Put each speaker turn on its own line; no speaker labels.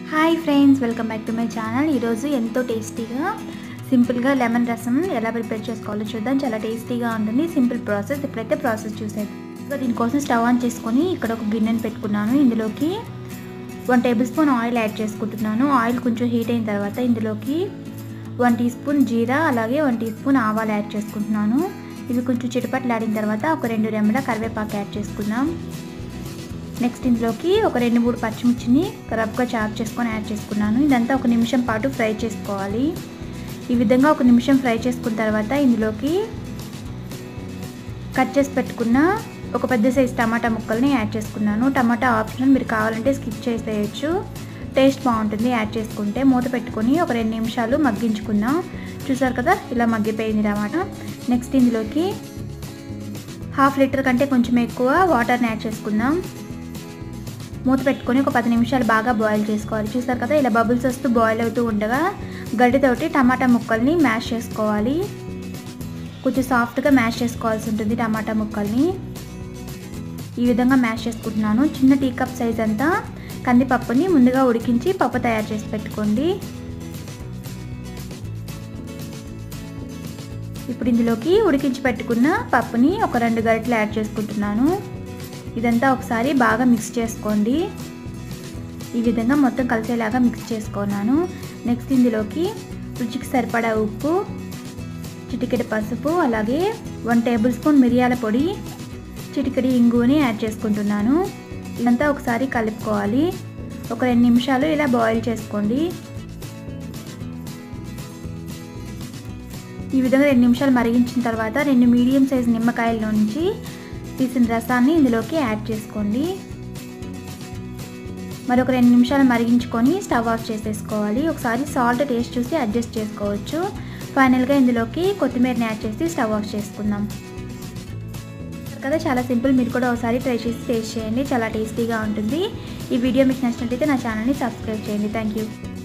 hi friends welcome back to my channel ఈరోజు ఎంతో టేస్టీగా సింపుల్గా లెమన్ రసం ఎలా ప్రిపేర్ చేసుకోవాలో చూద్దాం చాలా టేస్టీగా ఉంటుంది సింపుల్ ప్రాసెస్ ఇప్పుడైతే ప్రాసెస్ చూసేది ఇంకా దీనికోసం స్టవ్ ఆన్ చేసుకొని ఇక్కడ ఒక గిన్నెని పెట్టుకున్నాను ఇందులోకి one tablespoon oil add చేసుకుంటున్నాను ఆయిల్ కొంచెం హీట్ అయిన తర్వాత ఇందులోకి వన్ టీ స్పూన్ జీరా అలాగే వన్ టీ స్పూన్ ఆవాలు యాడ్ చేసుకుంటున్నాను ఇవి కొంచెం చిటపట్లు ఆడిన తర్వాత ఒక రెండు రెమ్మల కరివేపాకు యాడ్ చేసుకుందాం నెక్స్ట్ ఇందులోకి ఒక రెండు మూడు పచ్చిమిర్చిని రబ్గా చాప్ చేసుకొని యాడ్ చేసుకున్నాను ఇదంతా ఒక నిమిషం పాటు ఫ్రై చేసుకోవాలి ఈ విధంగా ఒక నిమిషం ఫ్రై చేసుకున్న తర్వాత ఇందులోకి కట్ చేసి పెట్టుకున్న ఒక పెద్ద సైజ్ టమాటా ముక్కల్ని యాడ్ చేసుకున్నాను టమాటా ఆప్షనల్ మీరు కావాలంటే స్కిప్ చేసేయచ్చు టేస్ట్ బాగుంటుంది యాడ్ చేసుకుంటే మూత పెట్టుకొని ఒక రెండు నిమిషాలు మగ్గించుకుందాం చూసారు కదా ఇలా మగ్గిపోయింది టమాటా నెక్స్ట్ ఇందులోకి హాఫ్ లీటర్ కంటే కొంచెం ఎక్కువ వాటర్ని యాడ్ చేసుకుందాం మూత పెట్టుకొని ఒక పది నిమిషాలు బాగా బాయిల్ చేసుకోవాలి చూసారు కదా ఇలా బబుల్స్ వస్తూ బాయిల్ అవుతూ ఉండగా గడ్డితోటి టమాటా ముక్కల్ని మ్యాష్ చేసుకోవాలి కొంచెం సాఫ్ట్గా మ్యాష్ చేసుకోవాల్సి ఉంటుంది టమాటా ముక్కల్ని ఈ విధంగా మ్యాష్ చేసుకుంటున్నాను చిన్న టీ కప్ సైజ్ అంతా కందిపప్పుని ముందుగా ఉడికించి పప్పు తయారు చేసి పెట్టుకోండి ఇప్పుడు ఇందులోకి ఉడికించి పెట్టుకున్న పప్పుని ఒక రెండు గరిటెలు యాడ్ చేసుకుంటున్నాను ఇదంతా ఒకసారి బాగా మిక్స్ చేసుకోండి ఈ విధంగా మొత్తం కలిసేలాగా మిక్స్ చేసుకున్నాను నెక్స్ట్ ఇందులోకి రుచికి సరిపడా ఉప్పు చిటికెడు పసుపు అలాగే వన్ టేబుల్ స్పూన్ మిరియాల పొడి చిటికెడి ఇంగుని యాడ్ చేసుకుంటున్నాను ఇదంతా ఒకసారి కలుపుకోవాలి ఒక రెండు నిమిషాలు ఇలా బాయిల్ చేసుకోండి ఈ విధంగా రెండు నిమిషాలు మరిగించిన తర్వాత రెండు మీడియం సైజ్ నిమ్మకాయల నుంచి తీసిన రసాన్ని ఇందులోకి యాడ్ చేసుకోండి మరొక రెండు నిమిషాలు మరిగించుకొని స్టవ్ ఆఫ్ చేసేసుకోవాలి ఒకసారి సాల్ట్ టేస్ట్ చూసి అడ్జస్ట్ చేసుకోవచ్చు ఫైనల్గా ఇందులోకి కొత్తిమీరని యాడ్ చేసి స్టవ్ ఆఫ్ చేసుకుందాం కదా చాలా సింపుల్ మీరు కూడా ఒకసారి ట్రై చేసి టేస్ట్ చేయండి చాలా టేస్టీగా ఉంటుంది ఈ వీడియో మీకు నచ్చినట్లయితే నా ఛానల్ని సబ్స్క్రైబ్ చేయండి థ్యాంక్ యూ